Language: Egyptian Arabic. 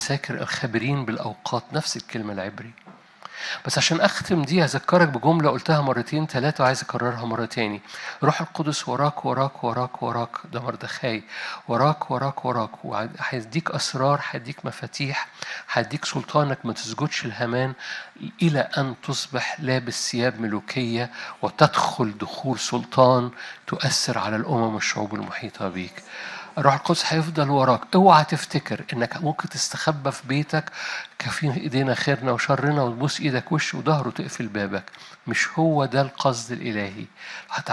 ساكر الخابرين بالأوقات نفس الكلمة العبري بس عشان أختم دي هذكرك بجملة قلتها مرتين ثلاثة وعايز أكررها مرة تاني روح القدس وراك وراك وراك وراك ده مردخاي وراك وراك وراك وهيديك أسرار هيديك مفاتيح هيديك سلطانك ما تسجدش الهمان إلى أن تصبح لابس ثياب ملوكية وتدخل دخول سلطان تؤثر على الأمم والشعوب المحيطة بيك الروح القدس هيفضل وراك اوعى تفتكر انك ممكن تستخبى في بيتك كفين ايدينا خيرنا وشرنا وتبوس ايدك وش وظهر وتقفل بابك مش هو ده القصد الالهي